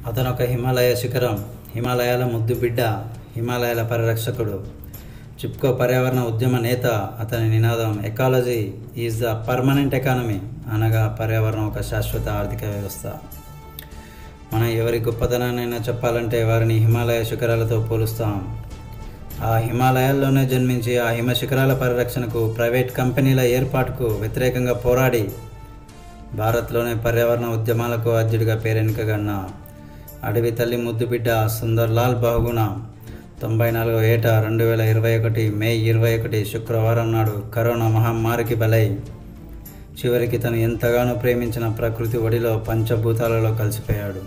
అతను ఒక హిమాలయ శిఖరం హిమాలయాల ముద్దు బిడ్డ హిమాలయాల పరిరక్షకుడు చిప్కో పర్యావరణ ఉద్యమ నేత అతని నినాదం ecology is the permanent economy అనగా పర్యావరణం ఒక శాశ్వత ఆర్థిక వ్యవస్థ మనం ఎవరి గొప్పతనాన్నైనా చెప్పాలంటే వారిని హిమాలయ శిఖరాలతో పోలుస్తాం ఆ హిమాలయాల్లోనే జన్మించి ఆ హిమ శిఖరాల పరిరక్షణకు ప్రైవేట్ కంపెనీల ఏర్పాటుకు వ్యతిరేకంగా పోరాడి భారత్లోనే పర్యావరణ ఉద్యమాలకు అధ్యుడిగా పేరెన్నికగన్న అడవి తల్లి ముద్దు బిడ్డ సుందర్లాల్ బహుగుణ తొంభై నాలుగో ఏట రెండు వేల ఇరవై ఒకటి మే ఇరవై ఒకటి శుక్రవారం నాడు కరోనా మహమ్మారికి బలై చివరికి తను ఎంతగానో ప్రేమించిన ప్రకృతి ఒడిలో పంచభూతాలలో కలిసిపోయాడు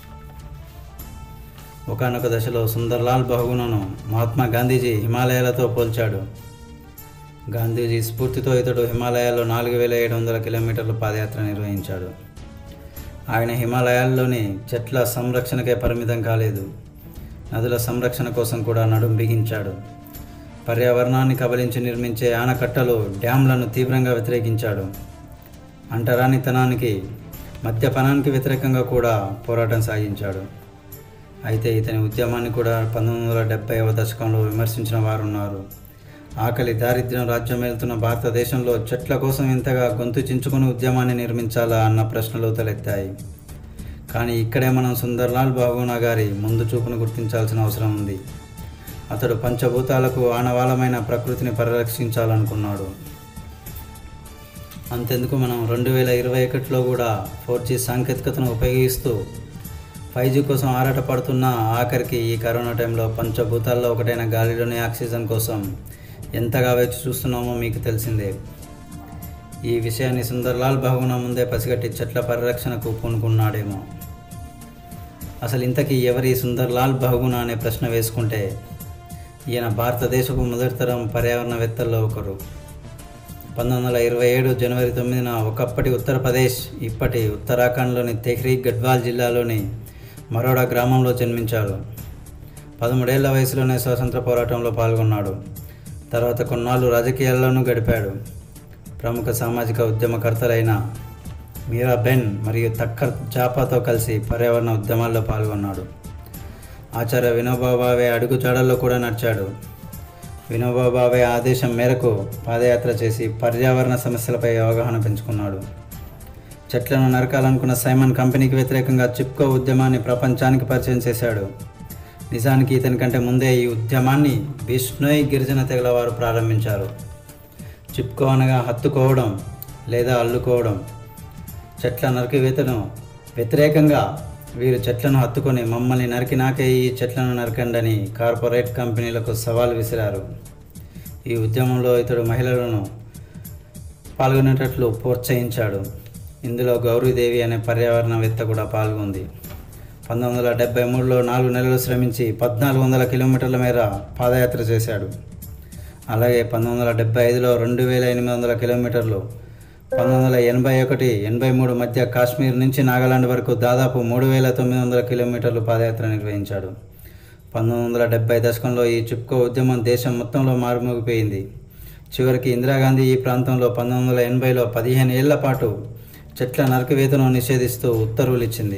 ఒకనొక దశలో సుందర్లాల్ బహుగుణను మహాత్మా గాంధీజీ హిమాలయాలతో పోల్చాడు గాంధీజీ స్ఫూర్తితో ఇతడు హిమాలయాల్లో నాలుగు వేల ఏడు వందల కిలోమీటర్ల పాదయాత్ర నిర్వహించాడు ఆయన హిమాలయాల్లోని చెట్ల సంరక్షణకే పరిమితం కాలేదు నదుల సంరక్షణ కోసం కూడా నడుం బిగించాడు పర్యావరణాన్ని కబలించి నిర్మించే ఆనకట్టలు డ్యాంలను తీవ్రంగా వ్యతిరేకించాడు అంటరానితనానికి మద్యపానానికి వ్యతిరేకంగా కూడా పోరాటం సాగించాడు అయితే ఇతని ఉద్యమాన్ని కూడా పంతొమ్మిది వందల డెబ్బైవ దశకంలో విమర్శించిన వారు ఉన్నారు ఆకలి దారిద్ర్యం రాజ్యం వెళ్తున్న భారతదేశంలో చెట్ల కోసం ఇంతగా గొంతు చించుకుని ఉద్యమాన్ని నిర్మించాలా అన్న ప్రశ్నలు తలెత్తాయి కానీ ఇక్కడే మనం సుందర్లాల్ బాబునా గారి ముందు చూపును గుర్తించాల్సిన అవసరం ఉంది అతడు పంచభూతాలకు ఆనవాళమైన ప్రకృతిని పరిరక్షించాలనుకున్నాడు అంతెందుకు మనం రెండు వేల ఇరవై ఒకటిలో కూడా ఫోర్ జీ సాంకేతికతను ఉపయోగిస్తూ ఫైవ్ జీ కోసం ఆరాట పడుతున్న ఆఖరికి ఈ కరోనా టైంలో పంచభూతాల్లో ఒకటైన గాలిలోని ఆక్సిజన్ కోసం ఎంతగా వేచి చూస్తున్నామో మీకు తెలిసిందే ఈ విషయాన్ని సుందర్లాల్ బహుగుణ ముందే పసిగట్టి చెట్ల పరిరక్షణకు పూనుకున్నాడేమో అసలు ఇంతకీ ఎవరి సుందర్లాల్ బహుగుణ అనే ప్రశ్న వేసుకుంటే ఈయన భారతదేశపు మొదటితరం పర్యావరణవేత్తల్లో ఒకరు పంతొమ్మిది వందల ఇరవై ఏడు జనవరి తొమ్మిదిన ఒకప్పటి ఉత్తరప్రదేశ్ ఇప్పటి ఉత్తరాఖండ్లోని తెహ్రీ గడ్వాల్ జిల్లాలోని మరోడా గ్రామంలో జన్మించాడు పదమూడేళ్ల వయసులోనే స్వాతంత్ర పోరాటంలో పాల్గొన్నాడు తర్వాత కొన్నాళ్ళు రాజకీయాల్లోనూ గడిపాడు ప్రముఖ సామాజిక ఉద్యమకర్తలైన మీరా బెన్ మరియు తక్కర్ జాపాతో కలిసి పర్యావరణ ఉద్యమాల్లో పాల్గొన్నాడు ఆచార్య వినోబా భావే అడుగుజాడల్లో కూడా నడిచాడు వినోబా భావే ఆదేశం మేరకు పాదయాత్ర చేసి పర్యావరణ సమస్యలపై అవగాహన పెంచుకున్నాడు చెట్లను నరకాలనుకున్న సైమన్ కంపెనీకి వ్యతిరేకంగా చిప్కో ఉద్యమాన్ని ప్రపంచానికి పరిచయం చేశాడు నిజానికి ఇతని కంటే ముందే ఈ ఉద్యమాన్ని బిష్ణోయ్ గిరిజన తెగల వారు ప్రారంభించారు చిప్కో అనగా హత్తుకోవడం లేదా అల్లుకోవడం చెట్ల నరికివేతను వ్యతిరేకంగా వీరు చెట్లను హత్తుకొని మమ్మల్ని నరికినాకే ఈ చెట్లను నరకండని కార్పొరేట్ కంపెనీలకు సవాల్ విసిరారు ఈ ఉద్యమంలో ఇతడు మహిళలను పాల్గొనేటట్లు ప్రోత్సహించాడు ఇందులో గౌరీదేవి అనే పర్యావరణవేత్త కూడా పాల్గొంది పంతొమ్మిది వందల డెబ్బై మూడులో నాలుగు నెలలు శ్రమించి పద్నాలుగు వందల కిలోమీటర్ల మేర పాదయాత్ర చేశాడు అలాగే పంతొమ్మిది వందల డెబ్బై ఐదులో రెండు వేల ఎనిమిది వందల కిలోమీటర్లు పంతొమ్మిది వందల ఎనభై ఒకటి ఎనభై మూడు మధ్య కాశ్మీర్ నుంచి నాగాలాండ్ వరకు దాదాపు మూడు వేల తొమ్మిది వందల కిలోమీటర్లు పాదయాత్ర నిర్వహించాడు పంతొమ్మిది వందల డెబ్బై దశకంలో ఈ చిప్కో ఉద్యమం దేశం మొత్తంలో మారుమోగిపోయింది చివరికి ఇందిరాగాంధీ ఈ ప్రాంతంలో పంతొమ్మిది వందల ఎనభైలో పదిహేను ఏళ్ల పాటు చెట్ల నరకవేతను నిషేధిస్తూ ఉత్తర్వులు ఇచ్చింది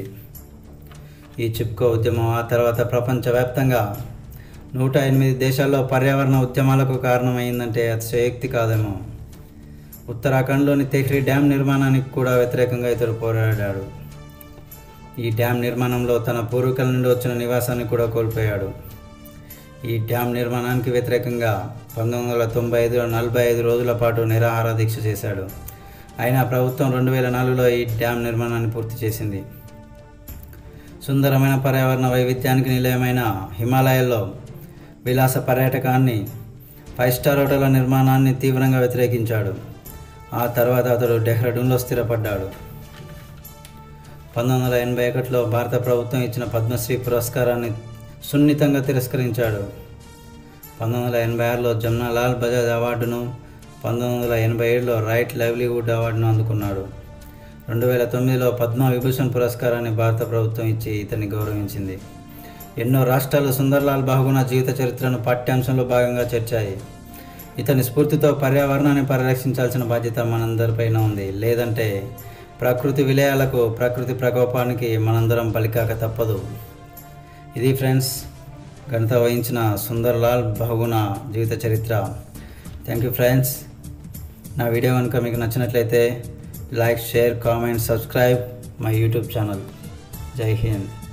ఈ చిప్కో ఉద్యమం ఆ తర్వాత ప్రపంచవ్యాప్తంగా నూట ఎనిమిది దేశాల్లో పర్యావరణ ఉద్యమాలకు కారణమైందంటే అతిశయోక్తి కాదేమో ఉత్తరాఖండ్లోని తెహ్రీ డ్యామ్ నిర్మాణానికి కూడా వ్యతిరేకంగా ఇతడు పోరాడాడు ఈ డ్యామ్ నిర్మాణంలో తన పూర్వీకుల నుండి వచ్చిన నివాసాన్ని కూడా కోల్పోయాడు ఈ డ్యామ్ నిర్మాణానికి వ్యతిరేకంగా పంతొమ్మిది వందల తొంభై ఐదులో నలభై ఐదు రోజుల పాటు నిరాహార దీక్ష చేశాడు అయినా ప్రభుత్వం రెండు వేల నాలుగులో ఈ డ్యామ్ నిర్మాణాన్ని పూర్తి చేసింది సుందరమైన పర్యావరణ వైవిధ్యానికి నిలయమైన హిమాలయాల్లో విలాస పర్యాటకాన్ని ఫైవ్ స్టార్ హోటళ్ల నిర్మాణాన్ని తీవ్రంగా వ్యతిరేకించాడు ఆ తర్వాత అతడు డెహ్రాడూన్లో స్థిరపడ్డాడు పంతొమ్మిది వందల ఎనభై ఒకటిలో భారత ప్రభుత్వం ఇచ్చిన పద్మశ్రీ పురస్కారాన్ని సున్నితంగా తిరస్కరించాడు పంతొమ్మిది వందల ఎనభై ఆరులో జమ్నాలాల్ బజాజ్ అవార్డును పంతొమ్మిది వందల ఎనభై ఏడులో రైట్ లైవ్లీవుడ్ అవార్డును అందుకున్నాడు రెండు వేల తొమ్మిదిలో పద్మ విభూషణ్ పురస్కారాన్ని భారత ప్రభుత్వం ఇచ్చి ఇతన్ని గౌరవించింది ఎన్నో రాష్ట్రాలు సుందర్లాల్ బహుగుణ జీవిత చరిత్రను పాఠ్యాంశంలో భాగంగా చేర్చాయి ఇతని స్ఫూర్తితో పర్యావరణాన్ని పరిరక్షించాల్సిన బాధ్యత మనందరిపైన ఉంది లేదంటే ప్రకృతి విలయాలకు ప్రకృతి ప్రకోపానికి మనందరం బలికాక తప్పదు ఇది ఫ్రెండ్స్ ఘనత వహించిన సుందర్లాల్ బహుగుణ జీవిత చరిత్ర థ్యాంక్ యూ ఫ్రెండ్స్ నా వీడియో కనుక మీకు నచ్చినట్లయితే like share comment subscribe my YouTube channel Jai Hind